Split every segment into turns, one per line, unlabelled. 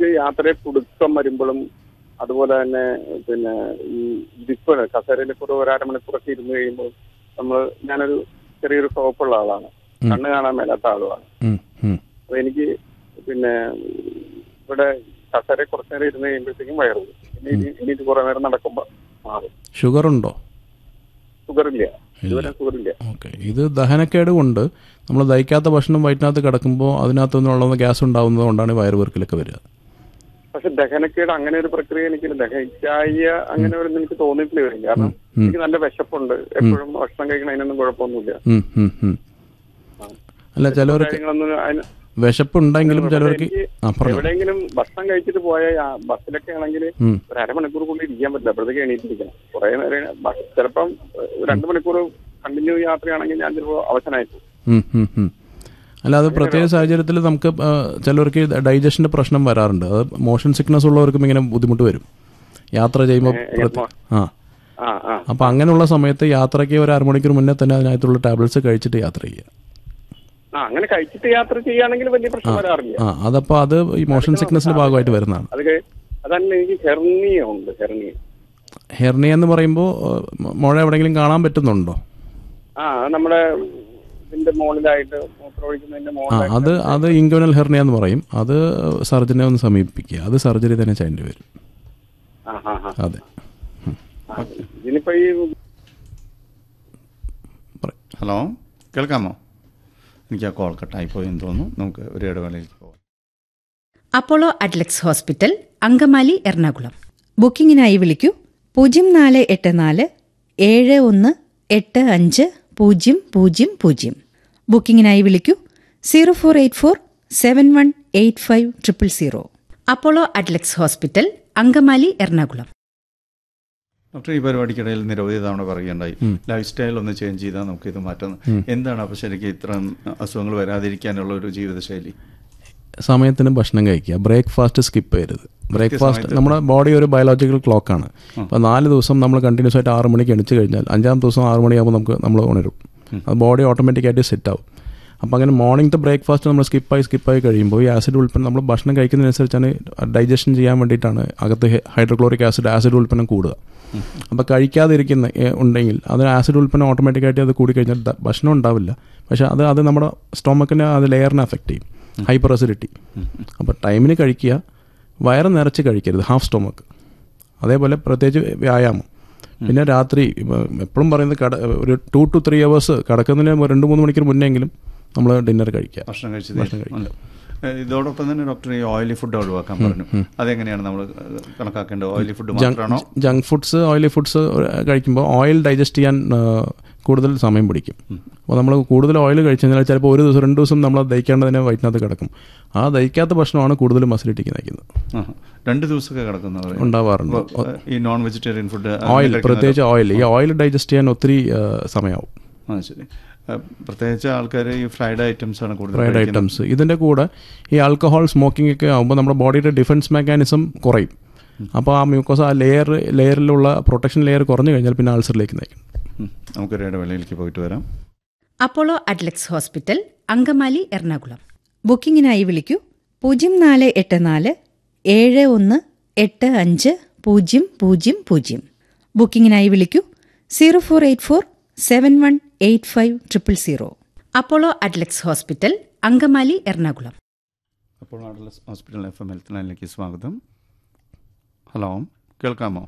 എനിക്ക് യാത്രയെ പുടുക്കം വരുമ്പോഴും അതുപോലെ തന്നെ പിന്നെ ഈ ഇരിപ്പ് കസേരയിൽ കൂടെ ഒരു അരമണിക്കൂറൊക്കെ ഇരുന്ന് കഴിയുമ്പോൾ നമ്മൾ ഞാനൊരു ചെറിയൊരു ഷോപ്പുള്ള ആളാണ്
ഉം.
കണ്ണ് കാണാൻ മേലാത്ത ആളുമാണ്
ഉം, ഉം.
അപ്പൊ എനിക്ക് പിന്നെ ഇവിടെ കസേര കുറച്ചു നേരം ഇരുന്ന് കഴിയുമ്പോഴത്തേക്കും വയറു പിന്നെ ഇനി- എനിക്ക് കുറെ നേരം നടക്കുമ്പോൾ മാറും
ഷുഗർ ഉണ്ടോ
ഷുഗർ ഇല്ല ഇതുവരെ ഷുഗർ ഇല്ല
ഓക്കെ ഇത് ദഹനക്കേട് കൊണ്ട് നമ്മൾ ദഹിക്കാത്ത ഭക്ഷണം വയറ്റിനകത്ത് കിടക്കുമ്പോൾ അതിനകത്തു നിന്നുള്ള ഗ്യാസ് ഉണ്ടാകുന്നത് കൊണ്ടാണ് വയറുവീർക്കലൊക്കെ വരിക
പക്ഷെ ദഹനക്കേട് അങ്ങനെ ഒരു പ്രക്രിയ എനിക്കില്ല ദഹിക്കായ അങ്ങനെ ഒരു എനിക്ക് തോന്നിയിട്ടില്ല വരും കാരണം
ഉം.
എനിക്ക് നല്ല വിശപ്പുണ്ട് എപ്പോഴും ഭക്ഷണം കഴിക്കണതിനൊന്നും കുഴപ്പമൊന്നുമില്ല
ഉം, ഉം, ഉം. അല്ല ചിലവർക്ക്
കാര്യങ്ങളൊന്നും അതിന്
വിശപ്പ് ഉണ്ടെങ്കിലും ചിലവർക്ക്
എനിക്ക്
ആ പറഞ്ഞു
എവിടെയെങ്കിലും ഭക്ഷണം കഴിച്ചിട്ട് പോയ യാ- ബസ്സിലൊക്കെ ആണെങ്കിൽ
ഉം.
ഒരു അരമണിക്കൂർ കൊണ്ട് ഇരിക്കാൻ പറ്റില്ല അപ്പോഴത്തേക്ക് എണീറ്റിരിക്കണം കുറെ നേരം ബസ് ചിലപ്പം ഏഹ്, രണ്ട് മണിക്കൂർ കണ്ടിന്യൂ യാത്രയാണെങ്കിൽ ഞാൻ ചിലപ്പോൾ അവശനായി പോകും
ഉം, ഉം, ഉം. അല്ല അത് പ്രത്യേക സാഹചര്യത്തിൽ നമുക്ക് ആ, ചിലവർക്ക് ഡൈജഷന്റെ പ്രശ്നം വരാറുണ്ട് അത് മോഷൻ സിക്നസ് ഉള്ളവർക്കും ഇങ്ങനെ ബുദ്ധിമുട്ട് വരും യാത്ര ചെയ്യുമ്പോൾ
ഏ, എങ്ങനെ
പ്രത്യേക- ആ
ആ ആ
അപ്പോൾ അങ്ങനെയുള്ള സമയത്ത് യാത്രയ്ക്ക് ഒരു അരമണിക്കൂർ മുന്നേ തന്നെ അതിനകത്തുള്ള ടാബ്ലറ്റ്സ് കഴിച്ചിട്ട് യാത്ര ചെയ്യുക
ആ അങ്ങനെ കഴിച്ചിട്ട് യാത്ര ചെയ്യുകയാണെങ്കിൽ വലിയ പ്രശ്നം വരാറില്ല
ആ അതപ്പോൾ അത് ഈ മോഷൻ സിക്നസിന്റെ ഭാഗമായിട്ട് വരുന്നതാണ്
അത് കഴി- അതല്ല എനിക്ക് ഹെർണിയ ഉണ്ട് ഹെർണിയ
ഹെർണിയ എന്ന് പറയുമ്പോൾ മുഴ എവിടെയെങ്കിലും കാണാൻ പറ്റുന്നുണ്ടോ
ആ അത് നമ്മുടെ ഇതിന്റെ മുകളിലായിട്ട് മൂത്രം ഒഴിക്കുന്നതിന്റെ
ആ
മുകളിലായിട്ട്
അത് അത് ഇൻഗ്വനൽ ഹെർണിയ എന്ന് പറയും അത് സർജനെ ഒന്ന് സമീപിക്കുക അത് സർജറി തന്നെ ചെയ്യേണ്ടി വരും
ആ ആ ആ
അതെ
ആ, ഇതിനിപ്പോ ഈ
പറ-
ഹലോ കേൾക്കാമോ എനിക്ക് ആ കോൾ കട്ടായി പോയി എന്ന് തോന്നുന്നു നമുക്ക് ഒരു ഇടവേളയിലേക്ക് പോകാം
Apollo Adlux hospital Angamaly Ernakulam ബുക്കിംഗിനായി വിളിക്കൂ പൂജ്യം നാല് എട്ട് നാല് ഏഴ് ഒന്ന് എട്ട് അഞ്ച് പൂജ്യം പൂജ്യം പൂജ്യം ബുക്കിംഗിനായി വിളിക്കൂ zero four eight four seven one eight five triple zero Apollo Adlux hospital Angamaly Ernakulam
doctor ഈ പരിപാടിക്കിടയിൽ നിരവധി തവണ പറയുകയുണ്ടായി ലൈഫ് സ്റ്റൈൽ ഒന്ന് ചേഞ്ച് ചെയ്താൽ നമുക്ക് ഇത് മാറ്റാം എന്താണ് അപ്പോൾ ശരിക്കും ഇത്തരം അസുഖങ്ങൾ വരാതിരിക്കാനുള്ള ഒരു ജീവിതശൈലി
സമയത്തിന് ഭക്ഷണം കഴിക്കുക ബ്രേക്ക്ഫാസ്റ്റ് സ്കിപ്പ് ചെയ്യരുത് ബ്രേക്ക്ഫാസ്റ്റ് നമ്മുടെ ബോഡി ഒരു ബയോളജിക്കൽ ക്ലോക്കാണ് അപ്പോൾ നാല് ദിവസം നമ്മൾ കണ്ടിന്യൂസ് ആയിട്ട് ആറ് മണിക്ക് എണിച്ച് കഴിഞ്ഞാൽ അഞ്ചാം ദിവസം ആറ് മണിയാകുമ്പോൾ നമുക്ക് നമ്മൾ ഉണരും അത് ബോഡി ഓട്ടോമാറ്റിക്കായിട്ട് സെറ്റ് ആവും അപ്പോൾ അങ്ങനെ മോർണിംഗത്തെ ബ്രേക്ക്ഫാസ്റ്റ് നമ്മൾ സ്കിപ്പായി സ്കിപ്പായി കഴിയുമ്പോൾ ഈ ആസിഡ് ഉൽപ്പന്നം നമ്മൾ ഭക്ഷണം കഴിക്കുന്നതിനനുസരിച്ചാണ് ഡൈജഷൻ ചെയ്യാൻ വേണ്ടിയിട്ടാണ് അകത്ത് ഹൈഡ്രോക്ലോറിക് ആസിഡ് ആസിഡ് ഉൽപ്പന്നം കൂടുക അപ്പോൾ കഴിക്കാതിരിക്കുന്ന ഏ, ഉണ്ടെങ്കിൽ അതിന് ആസിഡ് ഉൽപ്പന്നം ഓട്ടോമാറ്റിക്കായിട്ട് അത് കൂടിക്കഴിഞ്ഞാൽ ദ- ഭക്ഷണം ഉണ്ടാവില്ല പക്ഷേ അത് അത് നമ്മുടെ സ്റ്റൊമക്കിനെ അത് ലെയറിനെ അഫക്റ്റ് ചെയ്യും ഹൈപ്പർ അസിഡിറ്റി അപ്പോൾ ടൈമിന് കഴിക്കുക വയറ് നിറച്ച് കഴിക്കരുത് ഹാഫ് സ്റ്റൊമക്ക് അതേപോലെ പ്രത്യേകിച്ച് വ്യായാമം പിന്നെ രാത്രി എപ്പോഴും പറയുന്നത് കട ഒരു ടു ടു ത്രീ അവേഴ്സ് കിടക്കുന്നതിന് രണ്ട് മൂന്ന് മണിക്കൂർ മുന്നെങ്കിലും നമ്മൾ ഡിന്നർ കഴിക്കുക
ഭക്ഷണം കഴിച്ചത്
ഭക്ഷണം കഴിക്കുക.
ഏഹ് ഇതോടൊപ്പം തന്നെ ഡോക്ടർ ഈ ഓയിലി ഫുഡ് ഒഴിവാക്കാൻ പറഞ്ഞു അതെങ്ങനെയാണ് നമ്മൾ കണക്കാക്കേണ്ടത് ഓയിലി ഫുഡ് മാത്രമാണോ
ജങ്ക് ഫുഡ്സ് ഓയിലി ഫുഡ്സ് കഴിക്കുമ്പോൾ ഓയിൽ ഡൈജസ്റ്റ് ചെയ്യാൻ ആ, കൂടുതൽ സമയം പിടിക്കും അപ്പോൾ നമ്മൾ കൂടുതൽ ഓയിൽ കഴിച്ചു കഴിഞ്ഞാൽ ചിലപ്പോൾ ഒരു ദിവസം രണ്ട് ദിവസം നമ്മൾ ദഹിക്കേണ്ടതിനെ വയറ്റിനകത്ത് കിടക്കും ആ ദഹിക്കാത്ത ഭക്ഷണമാണ് കൂടുതലും മസിലിറ്റിക്ക് നയിക്കുന്നത്
ആഹാ. രണ്ട് ദിവസമൊക്കെ കിടക്കുന്നവർ
ഉണ്ടാവാറുണ്ട്
ഈ നോൺ വെജിറ്റേറിയൻ ഫുഡ്
ഓയിൽ പ്രത്യേകിച്ച് ഓയിൽ ഈ ഓയിൽ ഡൈജസ്റ്റ് ചെയ്യാൻ ഒത്തിരി ആ, സമയമാവും
ആ ശരി ആ, പ്രത്യേകിച്ച് ആൾക്കാർ ഈ ഫ്രൈഡ് ഐറ്റംസ് ആണ് കൂടുതൽ
ഫ്രൈഡ്
കഴിക്കുന്നത്.
ഐറ്റംസ് ഇതിൻ്റെ കൂടെ ഈ ആൽക്കഹോൾ സ്മോക്കിംഗ് ഒക്കെ ആകുമ്പോൾ നമ്മുടെ ബോഡിയുടെ ഡിഫൻസ് മെക്കാനിസം കുറയും അപ്പോൾ ആ മ്യൂക്കോസ് ആ ലെയർ ലെയറിലുള്ള പ്രൊട്ടക്ഷൻ ലെയർ കുറഞ്ഞു കഴിഞ്ഞാൽ പിന്നെ ആൾസറിലേക്ക് നയിക്കും
ഉം. നമുക്കൊരു ഇടവേളയിലേക്ക് പോയിട്ട് വരാം
Apollo Adlux hospital Angamaly Ernakulam ബുക്കിംഗിനായി വിളിക്കൂ പൂജ്യം നാല് എട്ട് നാല് ഏഴ് ഒന്ന് എട്ട് അഞ്ച് പൂജ്യം പൂജ്യം പൂജ്യം ബുക്കിംഗിനായി വിളിക്കൂ zero four eight four seven one eight five triple zero Apollo Adlux hospital Angamaly Ernakulam
അപ്പോൾ Adlux hospital F M health ലൈനിലേക്ക് സ്വാഗതം ഹലോ കേൾക്കാമോ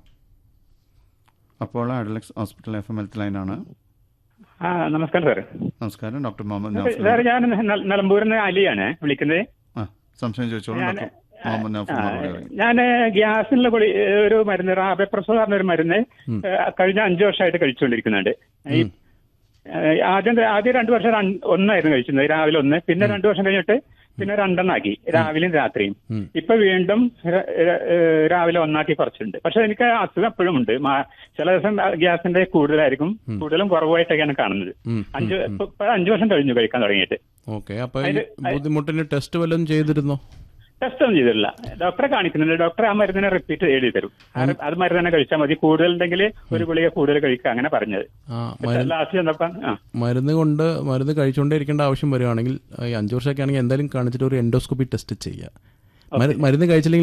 അപ്പോൾ Adlux hospital F M health ലൈനാണ്
ആ നമസ്കാരം സാർ
നമസ്കാരം ഡോക്ടർ മുഹമ്മദ് നാഫിൽ
സാർ ഞാൻ ന- നിലമ്പൂരിൽ നിന്ന് അലിയാണ് വിളിക്കുന്നത്
ആ സംശയം ചോദിച്ചോളൂ ഡോക്ടർ മുഹമ്മദ് നാഫിൽ മറുപടി പറയും
ഞാൻ ഗ്യാസിനുള്ള ഗുളി ഒരു മരുന്ന് റാബെപ്രസോ പറഞ്ഞൊരു മരുന്ന് ഏ, കഴിഞ്ഞ അഞ്ചു വർഷമായിട്ട് കഴിച്ചുകൊണ്ടിരിക്കുന്നുണ്ട് ഈ ഏ, ആദ്യം ആദ്യം രണ്ടു വർഷം രണ്ട്- ഒന്നായിരുന്നു കഴിച്ചിരുന്നത് രാവിലെ ഒന്ന് പിന്നെ രണ്ടു വർഷം കഴിഞ്ഞിട്ട് പിന്നെ രണ്ടെണ്ണാക്കി രാവിലെയും രാത്രിയും ഇപ്പൊ വീണ്ടും ര- ര- ഏ, രാവിലെ ഒന്നാക്കി കുറച്ചുണ്ട് പക്ഷെ എനിക്ക് അസുഖം എപ്പോഴും ഉണ്ട് മാ- ചില ദിവസം ഗ്യാസിന്റെ കൂടുതലായിരിക്കും കൂടുതലും കുറവായിട്ടൊക്കെയാണ് കാണുന്നത് അഞ്ച് ഇപ്പൊ ഇപ്പൊ അഞ്ചു വർഷം കഴിഞ്ഞു കഴിക്കാൻ തുടങ്ങിയിട്ട്
ഓക്കെ അപ്പോൾ ഈ ബുദ്ധിമുട്ടിന് ടെസ്റ്റ് വല്ലതും ചെയ്തിരുന്നോ
ടെസ്റ്റ് ഒന്നും ചെയ്തിട്ടില്ല ഡോക്ടറെ കാണിക്കുന്നുണ്ട് ഡോക്ടർ ആ മരുന്നിനെ റിപ്പീറ്റ് എഴുതി തരും ആ റി- അത് മരുന്ന് തന്നെ കഴിച്ചാൽ മതി കൂടുതൽ ഉണ്ടെങ്കിൽ ഒരു ഗുളിക കൂടുതൽ കഴിക്കുക അങ്ങനെ പറഞ്ഞത്
ആ മരുന്ന്
ലാസ്റ്റ് ചെന്നപ്പോ ആ
മരുന്ന് കൊണ്ട് മരുന്ന് കഴിച്ചുകൊണ്ടേ ഇരിക്കേണ്ട ആവശ്യം വരികയാണെങ്കിൽ ഈ അഞ്ച് വർഷമൊക്കെ ആണെങ്കിൽ എന്തായാലും കാണിച്ചിട്ട് ഒരു എൻഡോസ്കോപ്പി ടെസ്റ്റ് ചെയ്യുക മരുന്ന് കഴിച്ചില്ലെങ്കിൽ